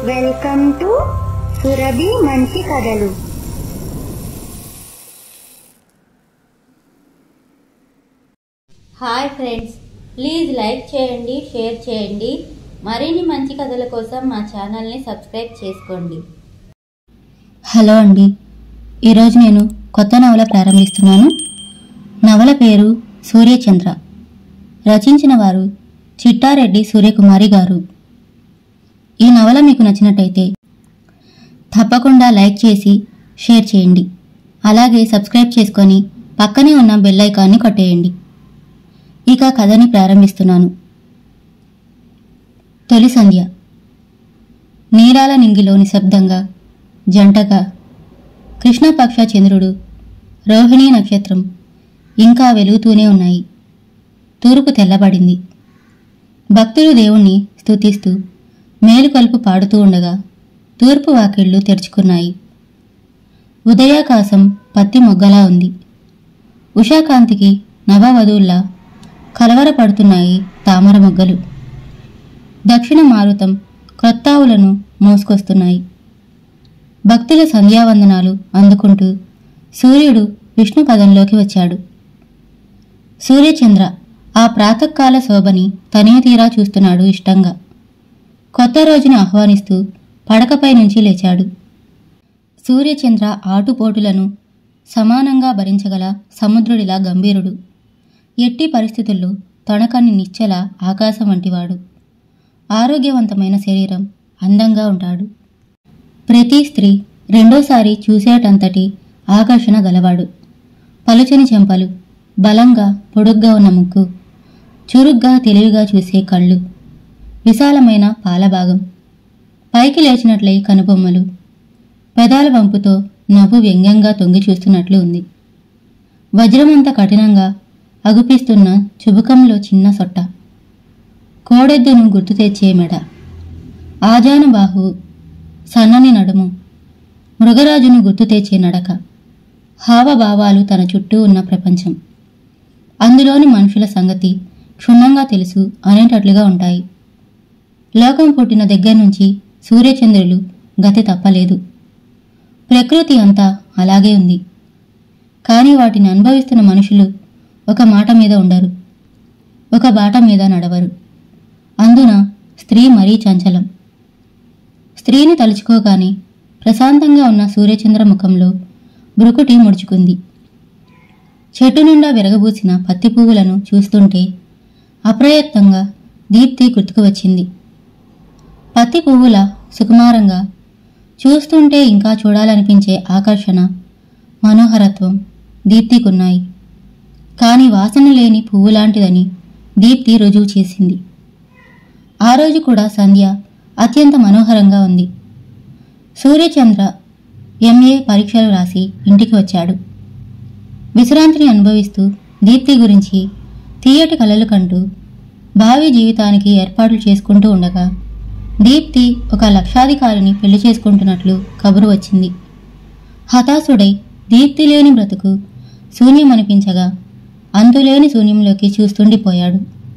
welcome to Surabhi మంచి కథలు hi friends please like చేయండి షేర్ చేయండి మరిన్ని మంచి కథల కోసం మా ఛానల్ని సబ్స్క్రైబ్ చేసుకోండి హలో అండి ఈరోజు నేను కొత్త నవల ప్రారంభిస్తున్నాను నవల పేరు సూర్యచంద్ర రచించిన వారు చిట్టారెడ్డి సూర్యకుమారి గారు ఈ నవల మీకు నచ్చినట్టయితే తప్పకుండా లైక్ చేసి షేర్ చేయండి అలాగే సబ్స్క్రైబ్ చేసుకొని పక్కనే ఉన్న బెల్ ఐకాన్ని కొట్టేయండి ఇక కథని ప్రారంభిస్తున్నాను తొలి సంధ్య నీరాల నింగిలో నిశ్శబ్దంగా జంటగా కృష్ణపక్ష చంద్రుడు రోహిణీ నక్షత్రం ఇంకా వెలుగుతూనే ఉన్నాయి తూర్పు తెల్లబడింది భక్తులు దేవుణ్ణి స్తుతిస్తూ మేలుకొల్పు పాడుతూ ఉండగా తూర్పు వాకిళ్ళు తెరుచుకున్నాయి ఉదయాకాశం పత్తి మొగ్గలా ఉంది ఉషాకాంతికి నవవధువుల్లా కలవరపడుతున్నాయి తామర మొగ్గలు దక్షిణ మారుతం క్రొత్తావులను మోసుకొస్తున్నాయి భక్తుల సంధ్యావందనాలు అందుకుంటూ సూర్యుడు విష్ణు పదంలోకి వచ్చాడు సూర్యచంద్ర ఆ ప్రాతకాల శోభని తనివి తీరా చూస్తున్నాడు ఇష్టంగా కొత్త రోజుని ఆహ్వానిస్తూ పడకపై నుంచి లేచాడు సూర్యచంద్ర ఆటుపోటులను సమానంగా భరించగల సముద్రుడిలా గంభీరుడు ఎట్టి పరిస్థితుల్లో తొణకని నిశ్చల ఆకాశం వంటివాడు ఆరోగ్యవంతమైన శరీరం అందంగా ఉంటాడు ప్రతి స్త్రీ రెండోసారి చూసేటంతటి ఆకర్షణ గలవాడు పలుచని చెంపలు బలంగా పొడుగ్గా ఉన్న ముక్కు చురుగ్గా తెలివిగా చూసే కళ్ళు విశాలమైన పాలభాగం పైకి లేచినట్లయి కనుబొమ్మలు పెదాల వంపుతో నవ్వు వ్యంగ్యంగా తొంగి చూస్తున్నట్లు ఉంది వజ్రమంత కఠినంగా అగుపిస్తున్న చుబుకంలో చిన్న సొట్ట కోడెద్దును గుర్తు తెచ్చే మెడ ఆజాను బాహు సన్నని నడుము మృగరాజును గుర్తు తెచ్చే నడక హావభావాలు తన చుట్టూ ఉన్న ప్రపంచం అందులోని మనుషుల సంగతి క్షుణ్ణంగా తెలుసు అనేటట్లుగా ఉంటాయి లోకం పుట్టిన దగ్గర నుంచి సూర్యచంద్రులు గతి తప్పలేదు ప్రకృతి అంతా అలాగే ఉంది కానీ వాటిని అనుభవిస్తున్న మనుషులు ఒక మాట మీద ఉండరు ఒక బాట మీద నడవరు అందున స్త్రీ మరీ చంచలం స్త్రీని తలుచుకోగానే ప్రశాంతంగా ఉన్న సూర్యచంద్ర ముఖంలో బ్రుకుటి ముడుచుకుంది చెట్టు నిండా విరగబూసిన పత్తి పువ్వులను చూస్తుంటే అప్రయత్నంగా దీప్తి గుర్తుకు వచ్చింది పత్తి పువ్వుల సుకుమారంగా చూస్తుంటే ఇంకా చూడాలనిపించే ఆకర్షణ మనోహరత్వం దీప్తికున్నాయి కాని వాసన లేని పువ్వులాంటిదని దీప్తి రుజువు చేసింది ఆ రోజు కూడా సంధ్య అత్యంత మనోహరంగా ఉంది సూర్యచంద్ర ఎంఏ పరీక్షలు రాసి ఇంటికి వచ్చాడు విశ్రాంతిని అనుభవిస్తూ దీప్తి గురించి తీయటి కలలు కంటూ భావి జీవితానికి ఏర్పాట్లు చేసుకుంటూ ఉండగా దీప్తి ఒక లక్షాధికారిని పెళ్లి చేసుకుంటున్నట్లు కబురు వచ్చింది హతాశుడై దీప్తి లేని బ్రతుకు శూన్యమనిపించగా అంతులేని శూన్యంలోకి చూస్తుండిపోయాడు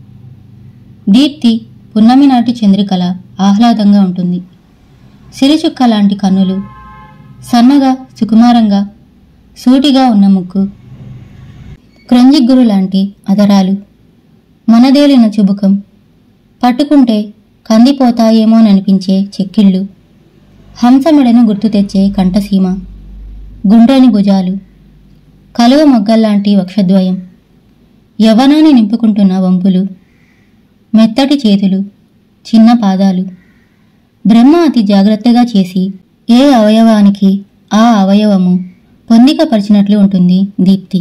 దీప్తి పున్నమి నాటి చంద్రికల ఆహ్లాదంగా ఉంటుంది సిరిచుక్క లాంటి కన్నులు సన్నగా సుకుమారంగా సూటిగా ఉన్న ముక్కు క్రంజిగ్గురు లాంటి అదరాలు మనదేలిన చుబుకం పట్టుకుంటే కందిపోతాయేమోననిపించే చెక్కిళ్ళు హంసమెడను గుర్తు తెచ్చే కంఠసీమ గుండ్రని భుజాలు కలువ మొగ్గల్లాంటి వక్షద్వయం యవ్వనాన్ని నింపుకుంటున్న వంపులు మెత్తటి చేతులు చిన్న పాదాలు బ్రహ్మ అతి జాగ్రత్తగా చేసి ఏ అవయవానికి ఆ అవయవము పొందికపరిచినట్లు ఉంటుంది దీప్తి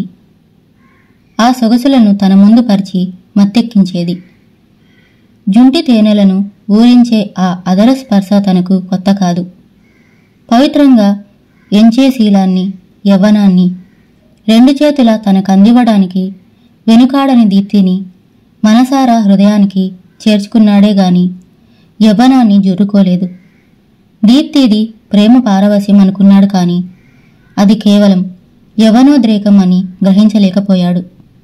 ఆ సొగసులను తన ముందు పరిచి మత్తెక్కించేది జుంటి తేనెలను ఊరించే ఆ అదర స్పర్శ తనకు కొత్త కాదు పవిత్రంగా ఎంచే శీలాన్ని యవ్వనాన్ని రెండు చేతుల తనకందివ్వడానికి వెనుకాడని దీప్తిని మనసారా హృదయానికి చేర్చుకున్నాడే గాని యవ్వనాన్ని జుర్రుకోలేదు దీప్తిది ప్రేమ పారవశ్యం అనుకున్నాడు కాని అది కేవలం యవనోద్రేకం అని గ్రహించలేకపోయాడు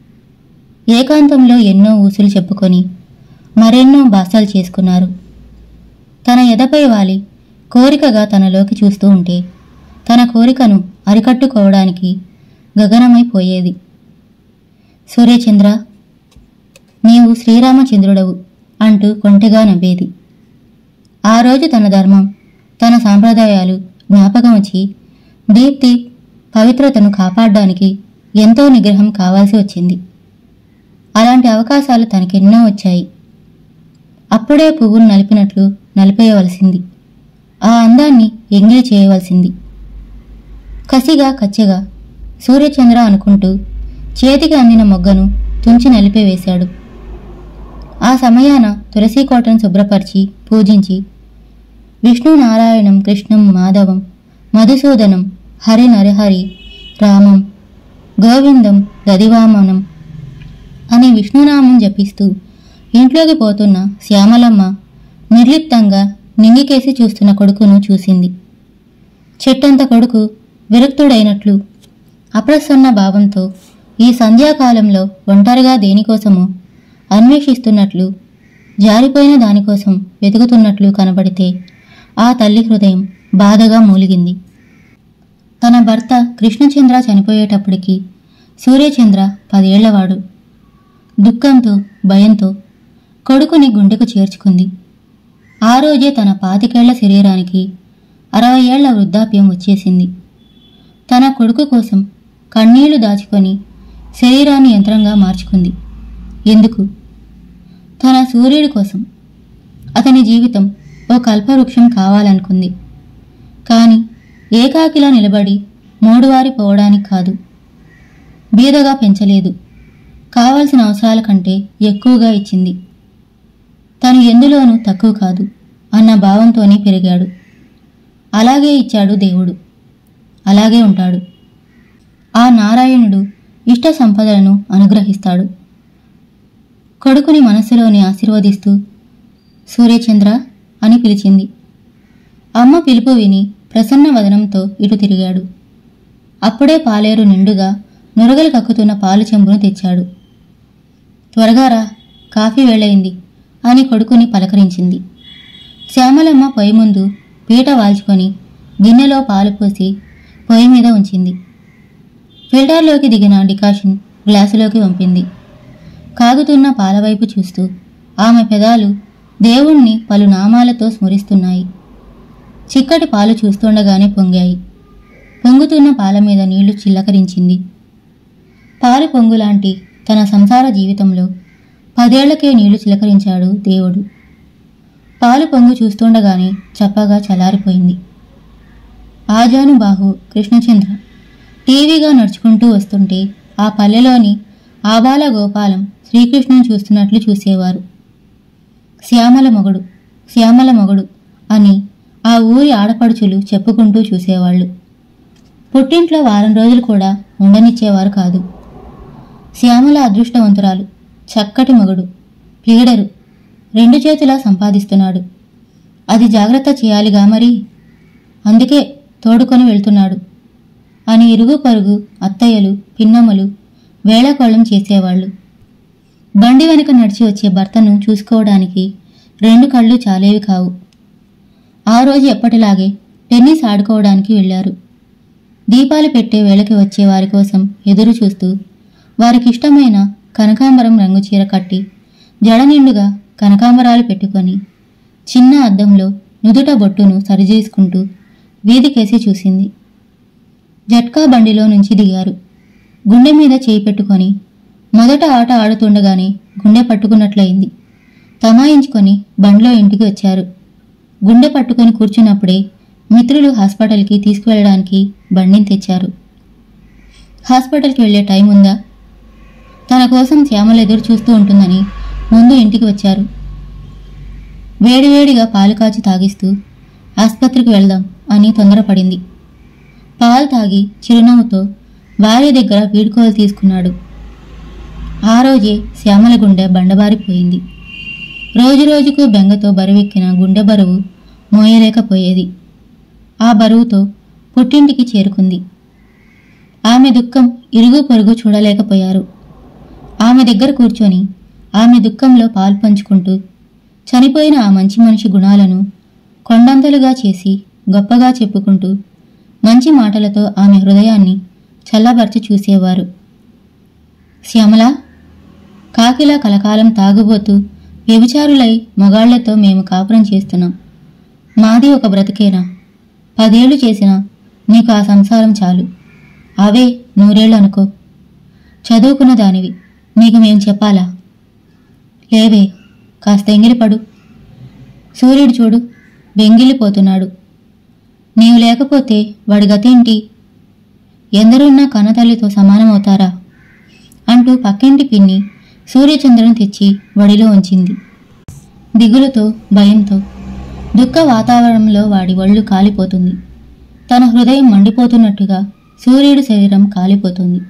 ఏకాంతంలో ఎన్నో ఊసులు చెప్పుకొని మరెన్నో బాసలు చేసుకున్నారు తన ఎదపై వాలి కోరికగా తనలోకి చూస్తూ ఉంటే తన కోరికను అరికట్టుకోవడానికి గగనమైపోయేది సూర్యచంద్ర నీవు శ్రీరామచంద్రుడవు అంటూ కొంటెగా నవ్వేది ఆ రోజు తన ధర్మం తన సాంప్రదాయాలు జ్ఞాపకం వచ్చి దీప్తి పవిత్రతను కాపాడడానికి ఎంతో నిగ్రహం కావాల్సి వచ్చింది అలాంటి అవకాశాలు తనకెన్నో వచ్చాయి అప్పుడే పువ్వును నలిపినట్లు నలిపేయవలసింది ఆ అందాన్ని ఎంగిలి చేయవలసింది కసిగా కచ్చగా సూర్యచంద్ర అనుకుంటూ చేతికి అందిన మొగ్గను తుంచి నలిపివేశాడు ఆ సమయాన తులసి కోటను శుభ్రపరిచి పూజించి విష్ణు నారాయణం కృష్ణం మాధవం మధుసూదనం హరి నరహరి రామం గోవిందం దదివామనం అని విష్ణునామం జపిస్తూ ఇంట్లోకి పోతున్న శ్యామలమ్మ నిర్లిప్తంగా నింగికేసి చూస్తున్న కొడుకును చూసింది చెట్టంత కొడుకు విరక్తుడైనట్లు అప్రసన్న భావంతో ఈ సంధ్యాకాలంలో ఒంటరిగా దేనికోసమో అన్వేషిస్తున్నట్లు జారిపోయిన దానికోసం వెతుకుతున్నట్లు కనబడితే ఆ తల్లి హృదయం బాధగా మూలిగింది తన భర్త కృష్ణచంద్ర చనిపోయేటప్పటికి సూర్యచంద్ర పదేళ్లవాడు దుఃఖంతో భయంతో కొడుకుని గుండెకు చేర్చుకుంది ఆ రోజే తన పాతికేళ్ల శరీరానికి అరవై ఏళ్ల వృద్ధాప్యం వచ్చేసింది తన కొడుకు కోసం కన్నీళ్లు దాచుకొని శరీరాన్ని యంత్రంగా మార్చుకుంది ఎందుకు తన సూర్యుడి కోసం అతని జీవితం ఓ కల్పవృక్షం కావాలనుకుంది కాని ఏకాకిలా నిలబడి మూడువారి పోవడానికి కాదు బీదగా పెంచలేదు కావలసిన అవసరాల కంటే ఎక్కువగా ఇచ్చింది తను ఎందులోనూ తక్కువ కాదు అన్న భావంతోనే పెరిగాడు అలాగే ఇచ్చాడు దేవుడు అలాగే ఉంటాడు ఆ నారాయణుడు ఇష్ట సంపదలను అనుగ్రహిస్తాడు కొడుకుని మనస్సులోని ఆశీర్వదిస్తూ సూర్యచంద్ర అని పిలిచింది అమ్మ పిలుపు విని ప్రసన్న వదనంతో ఇటు తిరిగాడు అప్పుడే పాలేరు నిండుగా నురగలు కక్కుతున్న పాలు చెంబును తెచ్చాడు త్వరగా రా కాఫీ వేళయింది అని కొడుకుని పలకరించింది శ్యామలమ్మ పొయ్యి ముందు పీట వాల్చుకొని గిన్నెలో పాలు పోసి పొయ్యి మీద ఉంచింది ఫిల్టర్లోకి దిగిన డికాషన్ గ్లాసులోకి పంపింది కాగుతున్న పాలవైపు చూస్తూ ఆమె పెదాలు దేవుణ్ణి పలు నామాలతో స్మరిస్తున్నాయి చిక్కటి పాలు చూస్తుండగానే పొంగాయి పొంగుతున్న పాల మీద నీళ్లు చిల్లకరించింది పాలు పొంగులాంటి తన సంసార జీవితంలో పదేళ్లకే నీళ్లు చిలకరించాడు దేవుడు పాలు పొంగు చూస్తుండగానే చప్పగా చలారిపోయింది ఆజాను బాహు కృష్ణచంద్ర టీవీగా నడుచుకుంటూ వస్తుంటే ఆ పల్లెలోని ఆబాల గోపాలం శ్రీకృష్ణుని చూస్తున్నట్లు చూసేవారు శ్యామల మొగుడు శ్యామల మొగుడు అని ఆ ఊరి ఆడపడుచులు చెప్పుకుంటూ చూసేవాళ్ళు పుట్టింట్లో వారం రోజులు కూడా ఉండనిచ్చేవారు కాదు శ్యామల అదృష్టవంతురాలు చక్కటి మొగుడు ప్లీడరు రెండు చేతులా సంపాదిస్తున్నాడు అది జాగ్రత్త చేయాలిగా మరి అందుకే తోడుకొని వెళ్తున్నాడు అని ఇరుగు పరుగు అత్తయ్యలు పిన్నమ్మలు వేళకోళం చేసేవాళ్ళు బండి వెనక నడిచి వచ్చే భర్తను చూసుకోవడానికి రెండు కళ్ళు చాలేవి కావు ఆ రోజు ఎప్పటిలాగే టెన్నిస్ ఆడుకోవడానికి వెళ్ళారు దీపాలు పెట్టే వేళకి వచ్చే వారి కోసం ఎదురు చూస్తూ వారికిష్టమైన కనకాంబరం రంగు చీర కట్టి జడ నిండుగా కనకాంబరాలు పెట్టుకొని చిన్న అద్దంలో నుదుట బొట్టును సరిచేసుకుంటూ వీధికేసి చూసింది జట్కా బండిలో నుంచి దిగారు గుండె మీద చేయి పెట్టుకొని మొదట ఆట ఆడుతుండగానే గుండె పట్టుకున్నట్లయింది తమాయించుకొని బండిలో ఇంటికి వచ్చారు గుండె పట్టుకొని కూర్చున్నప్పుడే మిత్రులు హాస్పిటల్కి తీసుకువెళ్ళడానికి బండిని తెచ్చారు హాస్పిటల్కి వెళ్ళే టైం ఉందా తన కోసం శ్యామల ఎదురు చూస్తూ ఉంటుందని ముందు ఇంటికి వచ్చారు వేడివేడిగా పాలు కాచి తాగిస్తూ ఆసుపత్రికి వెళ్దాం అని తొందరపడింది పాలు తాగి చిరునవ్వుతో భార్య దగ్గర వీడుకోలు తీసుకున్నాడు ఆ రోజే శ్యామల గుండె బండబారిపోయింది రోజురోజుకు బెంగతో బరువెక్కిన గుండె బరువు మోయలేకపోయేది ఆ బరువుతో పుట్టింటికి చేరుకుంది ఆమె దుఃఖం ఇరుగు పొరుగు చూడలేకపోయారు ఆమె దగ్గర కూర్చొని ఆమె దుఃఖంలో పాలు పంచుకుంటూ చనిపోయిన ఆ మంచి మనిషి గుణాలను కొండంతలుగా చేసి గొప్పగా చెప్పుకుంటూ మంచి మాటలతో ఆమె హృదయాన్ని చల్లబర్చి చూసేవారు శ్యామల కాకిలా కలకాలం తాగుబోతూ వ్యభిచారులై మొగాళ్లతో మేము కాపురం చేస్తున్నాం మాది ఒక బ్రతికేనా పదేళ్లు చేసినా నీకు ఆ సంసారం చాలు అవే నూరేళ్ళు అనుకో చదువుకున్న దానివి నీకు మేం చెప్పాలా లేవే కాస్త ఎంగిలిపడు సూర్యుడు చూడు బెంగిలిపోతున్నాడు నీవు లేకపోతే వాడి గతేంటి ఎందరున్నా కన్నతల్లితో సమానమవుతారా అంటూ పక్కింటి పిన్ని సూర్యచంద్రుని తెచ్చి వడిలో ఉంచింది దిగులుతో భయంతో దుఃఖ వాతావరణంలో వాడి ఒళ్ళు కాలిపోతుంది తన హృదయం మండిపోతున్నట్టుగా సూర్యుడి శరీరం కాలిపోతుంది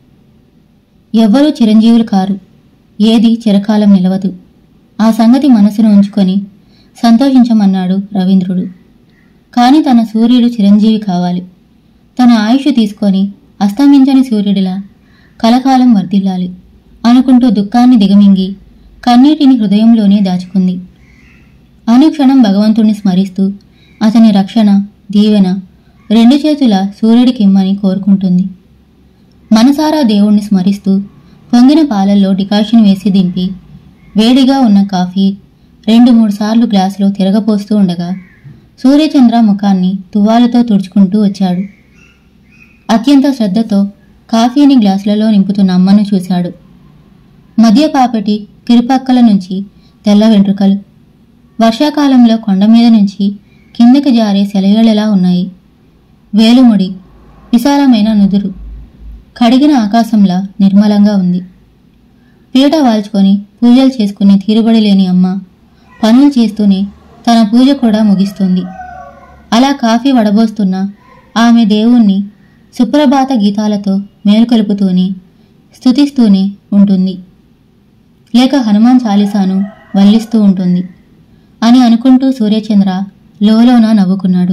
ఎవ్వరూ చిరంజీవులు కారు ఏది చిరకాలం నిలవదు ఆ సంగతి మనసును ఉంచుకొని సంతోషించమన్నాడు రవీంద్రుడు కాని తన సూర్యుడు చిరంజీవి కావాలి తన ఆయుష్ తీసుకొని అస్తమించని సూర్యుడిలా కలకాలం వర్ధిల్లాలి అనుకుంటూ దుఃఖాన్ని దిగమింగి కన్నీటిని హృదయంలోనే దాచుకుంది అనుక్షణం భగవంతుణ్ణి స్మరిస్తూ అతని రక్షణ దీవెన రెండు చేతుల సూర్యుడికిమ్మని కోరుకుంటుంది మనసారా దేవుణ్ణి స్మరిస్తూ పొంగిన పాలల్లో డికాషన్ వేసి దింపి వేడిగా ఉన్న కాఫీ రెండు మూడు సార్లు గ్లాసులో తిరగపోస్తూ ఉండగా సూర్యచంద్ర ముఖాన్ని తువ్వాలతో తుడుచుకుంటూ వచ్చాడు అత్యంత శ్రద్ధతో కాఫీని గ్లాసులలో నింపుతున్న అమ్మను చూశాడు మధ్య పాపటి కిరుపక్కల నుంచి తెల్ల వెంట్రుకలు వర్షాకాలంలో కొండ మీద నుంచి కిందకి జారే సెలయేళలా ఉన్నాయి వేలుముడి విశాలమైన నుదురు కడిగిన ఆకాశంలా నిర్మలంగా ఉంది పీట వాల్చుకొని పూజలు చేసుకునే తీరుబడి లేని అమ్మ పనులు చేస్తూనే తన పూజ కూడా ముగిస్తుంది అలా కాఫీ వడబోస్తున్న ఆమె దేవుణ్ణి సుప్రభాత గీతాలతో మేలుకొలుపుతూనే స్తుతిస్తూనే ఉంటుంది లేక హనుమాన్ చాలీసాను వల్లిస్తూ ఉంటుంది అని అనుకుంటూ సూర్యచంద్ర లోలోన నవ్వుకున్నాడు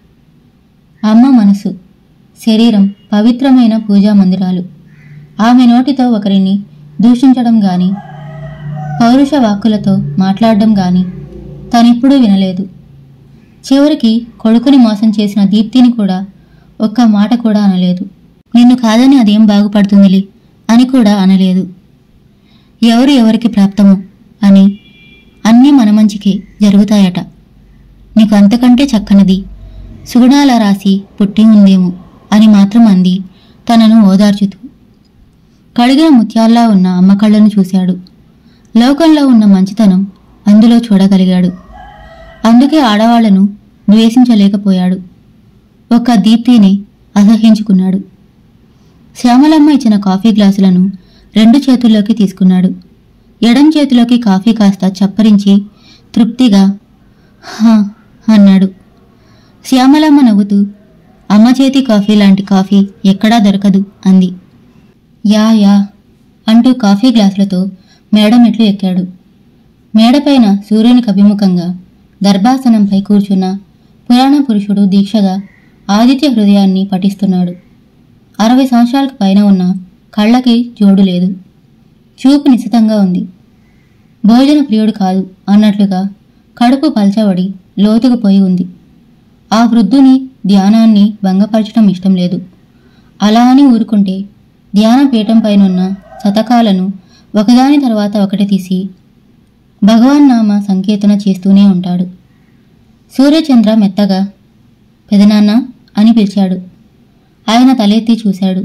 అమ్మ మనసు శరీరం పవిత్రమైన పూజా మందిరాలు ఆమె నోటితో ఒకరిని దూషించడం గాని పౌరుష వాక్కులతో మాట్లాడడం గాని తనెప్పుడూ వినలేదు చివరికి కొడుకుని మోసం చేసిన దీప్తిని కూడా ఒక్క మాట కూడా అనలేదు నిన్ను కాదని అదేం బాగుపడుతుందిలే అని కూడా అనలేదు ఎవరు ఎవరికి ప్రాప్తమో అని అన్నీ మన మంచికే జరుగుతాయట నీకు అంతకంటే చక్కనిది సుగుణాల రాసి పుట్టి ఉందేమో అని మాత్రం అంది తనను ఓదార్చుతూ కడిగిన ముత్యాల్లా ఉన్న అమ్మ కళ్ళను చూశాడు లోకంలో ఉన్న మంచితనం అందులో చూడగలిగాడు అందుకే ఆడవాళ్లను ద్వేషించలేకపోయాడు ఒక్క దీప్తిని అసహించుకున్నాడు శ్యామలమ్మ ఇచ్చిన కాఫీ గ్లాసులను రెండు చేతుల్లోకి తీసుకున్నాడు ఎడం చేతిలోకి కాఫీ కాస్త చప్పరించి తృప్తిగా హా అన్నాడు శ్యామలమ్మ నవ్వుతూ అమ్మ చేతి కాఫీ లాంటి కాఫీ ఎక్కడా దొరకదు అంది యా యా అంటూ కాఫీ గ్లాసులతో మేడ మెట్లు ఎక్కాడు మేడపైన సూర్యునికి అభిముఖంగా దర్భాసనంపై కూర్చున్న పురాణ పురుషుడు దీక్షగా ఆదిత్య హృదయాన్ని పఠిస్తున్నాడు అరవై సంవత్సరాలకు పైన ఉన్న కళ్ళకి జోడు లేదు చూపు నిశితంగా ఉంది భోజన ప్రియుడు కాదు అన్నట్లుగా కడుపు పల్చబడి లోతుకు పోయి ఉంది ఆ వృద్ధుని ధ్యానాన్ని భంగపరచడం ఇష్టం లేదు అలా అని ఊరుకుంటే ధ్యాన పీఠం పైనున్న శతకాలను ఒకదాని తర్వాత ఒకటి తీసి భగవాన్ నామ సంకీర్తన చేస్తూనే ఉంటాడు సూర్యచంద్ర మెత్తగా పెదనాన్న అని పిలిచాడు ఆయన తలెత్తి చూశాడు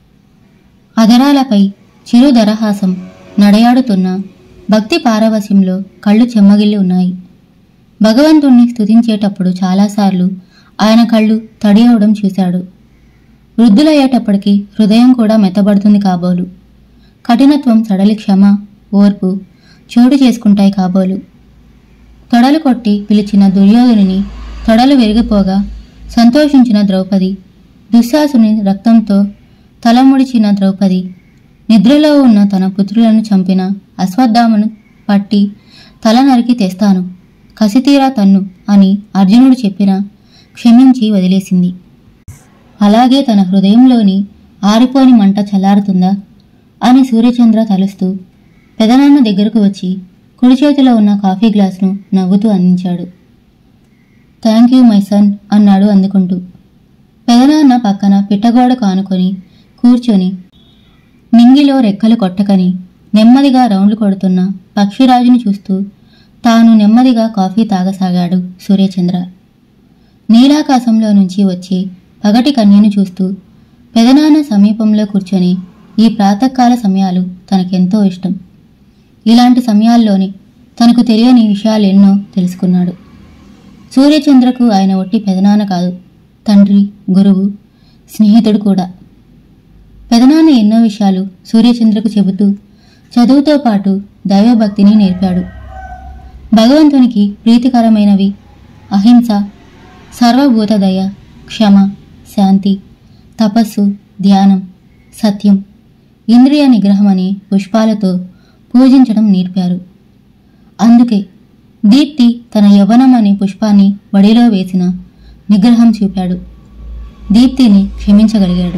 అధరాలపై చిరు దరహాసం నడయాడుతున్న భక్తి పారవస్యంలో కళ్ళు చెమ్మగిల్లి ఉన్నాయి భగవంతుణ్ణి స్తుతించేటప్పుడు చాలాసార్లు ఆయన కళ్ళు తడి అవడం చూశాడు వృద్ధులయ్యేటప్పటికి హృదయం కూడా మెత్తబడుతుంది కాబోలు కఠినత్వం సడలి క్షమ ఓర్పు చోటు చేసుకుంటాయి కాబోలు తొడలు కొట్టి పిలిచిన దుర్యోధనుని తొడలు విరిగిపోగా సంతోషించిన ద్రౌపది దుశ్శాసుని రక్తంతో తలముడిచిన ద్రౌపది నిద్రలో ఉన్న తన పుత్రులను చంపిన అశ్వత్థామను పట్టి తల నరికి తెస్తాను కసితీరా తన్ను అని అర్జునుడు చెప్పిన క్షమించి వదిలేసింది అలాగే తన హృదయంలోని ఆరిపోని మంట చల్లారుతుందా అని సూర్యచంద్ర తలుస్తూ పెదనాన్న దగ్గరకు వచ్చి కుడి చేతిలో ఉన్న కాఫీ గ్లాసును నవ్వుతూ అందించాడు థ్యాంక్ యూ మై సన్ అన్నాడు అందుకుంటూ పెదనాన్న పక్కన పిట్టగోడకు ఆనుకొని కూర్చొని నింగిలో రెక్కలు కొట్టకని నెమ్మదిగా రౌండ్లు కొడుతున్న పక్షిరాజుని చూస్తూ తాను నెమ్మదిగా కాఫీ తాగసాగాడు సూర్యచంద్ర నీలాకాశంలో నుంచి వచ్చి పగటి కన్యను చూస్తూ పెదనాన్న సమీపంలో కూర్చొని ఈ ప్రాతకాల సమయాలు తనకెంతో ఇష్టం ఇలాంటి సమయాల్లోనే తనకు తెలియని విషయాలెన్నో తెలుసుకున్నాడు సూర్యచంద్రకు ఆయన ఒట్టి పెదనాన్న కాదు తండ్రి గురువు స్నేహితుడు కూడా పెదనాన్న ఎన్నో విషయాలు సూర్యచంద్రకు చెబుతూ చదువుతో పాటు దైవభక్తిని నేర్పాడు భగవంతునికి ప్రీతికరమైనవి అహింస సర్వభూత దయ క్షమ శాంతి తపస్సు ధ్యానం సత్యం ఇంద్రియ నిగ్రహం అనే పుష్పాలతో పూజించడం నేర్పారు అందుకే దీప్తి తన యవ్వనం అనే పుష్పాన్ని వడిలో వేసిన నిగ్రహం చూపాడు దీప్తిని క్షమించగలిగాడు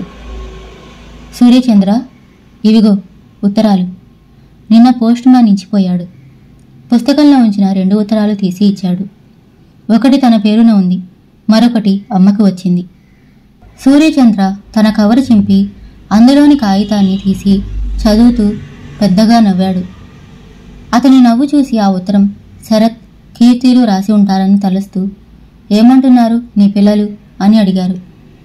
సూర్యచంద్ర ఇవిగో ఉత్తరాలు నిన్న పోస్ట్ మ్యాన్ ఇచ్చిపోయాడు పుస్తకంలో ఉంచిన రెండు ఉత్తరాలు తీసి ఇచ్చాడు ఒకటి తన పేరున ఉంది మరొకటి అమ్మకు వచ్చింది సూర్యచంద్ర తన కవరు చింపి అందులోని కాగితాన్ని తీసి చదువుతూ పెద్దగా నవ్వాడు అతని నవ్వు చూసి ఆ ఉత్తరం శరత్ కీర్తిలు రాసి ఉంటారని తలుస్తూ ఏమంటున్నారు నీ పిల్లలు అని అడిగారు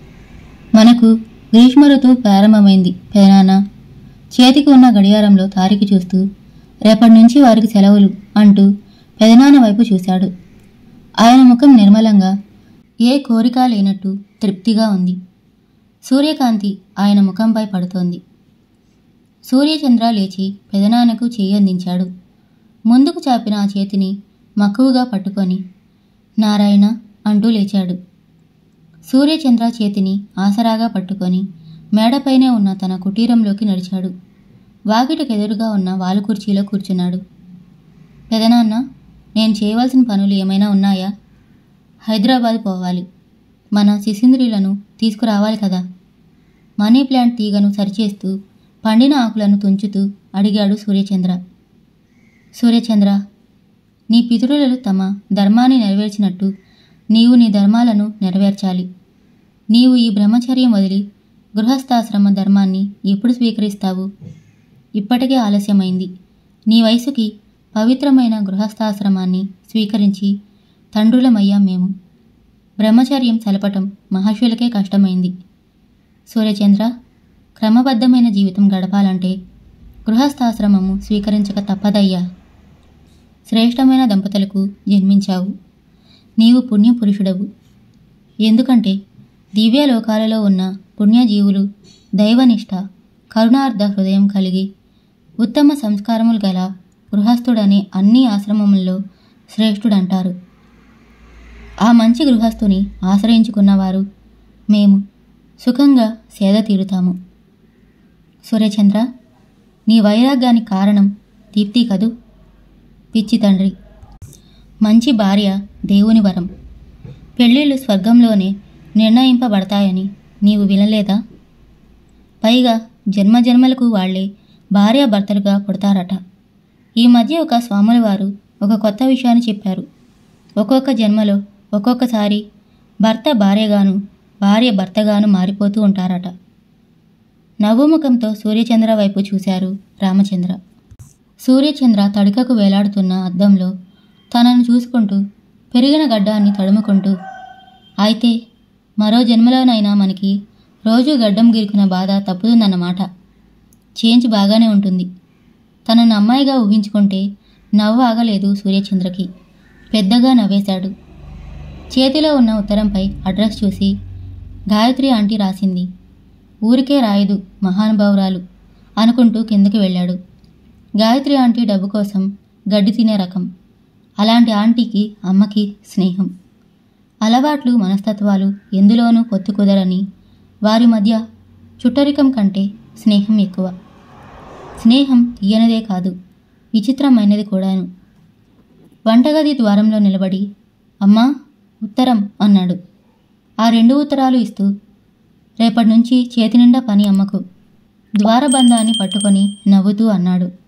మనకు గ్రీష్మ ఋతువు ప్రారంభమైంది పెదనాన్న చేతికి ఉన్న గడియారంలో తారీఖు చూస్తూ రేపటి నుంచి వారికి సెలవులు అంటూ పెదనాన్న వైపు చూశాడు ఆయన ముఖం నిర్మలంగా ఏ కోరిక లేనట్టు తృప్తిగా ఉంది సూర్యకాంతి ఆయన ముఖంపై పడుతోంది సూర్యచంద్ర లేచి పెదనాన్నకు చేయి అందించాడు ముందుకు చాపిన ఆ చేతిని మక్కువగా పట్టుకొని నారాయణ అంటూ లేచాడు సూర్యచంద్ర చేతిని ఆసరాగా పట్టుకొని మేడపైనే ఉన్న తన కుటీరంలోకి నడిచాడు వాకిటికెదురుగా ఉన్న వాలు కుర్చీలో కూర్చున్నాడు పెదనాన్న నేను చేయవలసిన పనులు ఏమైనా ఉన్నాయా హైదరాబాద్ పోవాలి మన శిశింద్రులను తీసుకురావాలి కదా మనీ ప్లాంట్ తీగను సరిచేస్తూ పండిన ఆకులను తుంచుతూ అడిగాడు సూర్యచంద్ర సూర్యచంద్ర నీ పితరులు తమ ధర్మాన్ని నెరవేర్చినట్టు నీవు నీ ధర్మాలను నెరవేర్చాలి నీవు ఈ బ్రహ్మచర్యం వదిలి గృహస్థాశ్రమ ధర్మాన్ని ఎప్పుడు స్వీకరిస్తావు ఇప్పటికే ఆలస్యమైంది నీ వయసుకి పవిత్రమైన గృహస్థాశ్రమాన్ని స్వీకరించి తండ్రులమయ్యాం మేము బ్రహ్మచర్యం చలపటం మహర్షులకే కష్టమైంది సూర్యచంద్ర క్రమబద్ధమైన జీవితం గడపాలంటే గృహస్థాశ్రమము స్వీకరించక తప్పదయ్యా శ్రేష్టమైన దంపతులకు జన్మించావు నీవు పుణ్యపురుషుడవు ఎందుకంటే దివ్యలోకాలలో ఉన్న పుణ్యజీవులు దైవనిష్ట కరుణార్థ హృదయం కలిగి ఉత్తమ సంస్కారములు గల గృహస్థుడనే అన్ని ఆశ్రమముల్లో శ్రేష్ఠుడంటారు ఆ మంచి గృహస్థుని ఆశ్రయించుకున్నవారు మేము సుఖంగా సేద తీరుతాము సూర్యచంద్ర నీ వైరాగ్యానికి కారణం దీప్తి కదూ పిచ్చి తండ్రి మంచి భార్య దేవుని వరం పెళ్ళిళ్ళు స్వర్గంలోనే నిర్ణయింపబడతాయని నీవు వినలేదా పైగా జన్మజన్మలకు వాళ్లే భార్యాభర్తలుగా పుడతారట ఈ మధ్య ఒక స్వాముల వారు ఒక కొత్త విషయాన్ని చెప్పారు ఒక్కొక్క జన్మలో ఒక్కొక్కసారి భర్త భార్యగాను భార్య భర్తగాను మారిపోతూ ఉంటారట నవ్వుముఖంతో సూర్యచంద్ర వైపు చూశారు రామచంద్ర సూర్యచంద్ర తడికకు వేలాడుతున్న అద్దంలో తనను చూసుకుంటూ పెరిగిన గడ్డాన్ని తడుముకుంటూ అయితే మరో జన్మలోనైనా మనకి రోజు గడ్డం గీరుకున్న బాధ తప్పుతుందన్నమాట చేంజ్ బాగానే ఉంటుంది తనను అమ్మాయిగా ఊహించుకుంటే నవ్వు ఆగలేదు సూర్యచంద్రకి పెద్దగా నవ్వేశాడు చేతిలో ఉన్న ఉత్తరంపై అడ్రస్ చూసి గాయత్రి ఆంటీ రాసింది ఊరికే రాయదు మహానుభావురాలు అనుకుంటూ కిందకి వెళ్ళాడు గాయత్రి ఆంటీ డబ్బు కోసం గడ్డి తినే రకం అలాంటి ఆంటీకి అమ్మకి స్నేహం అలవాట్లు మనస్తత్వాలు ఎందులోనూ పొత్తు కుదరని వారి మధ్య చుట్టరికం కంటే స్నేహం ఎక్కువ స్నేహం తీయనిదే కాదు విచిత్రమైనది కూడాను వంటగది ద్వారంలో నిలబడి అమ్మా ఉత్తరం అన్నాడు ఆ రెండు ఉత్తరాలు ఇస్తూ రేపటి నుంచి చేతి నిండా పని అమ్మకు ద్వారబంధాన్ని పట్టుకొని నవ్వుతూ అన్నాడు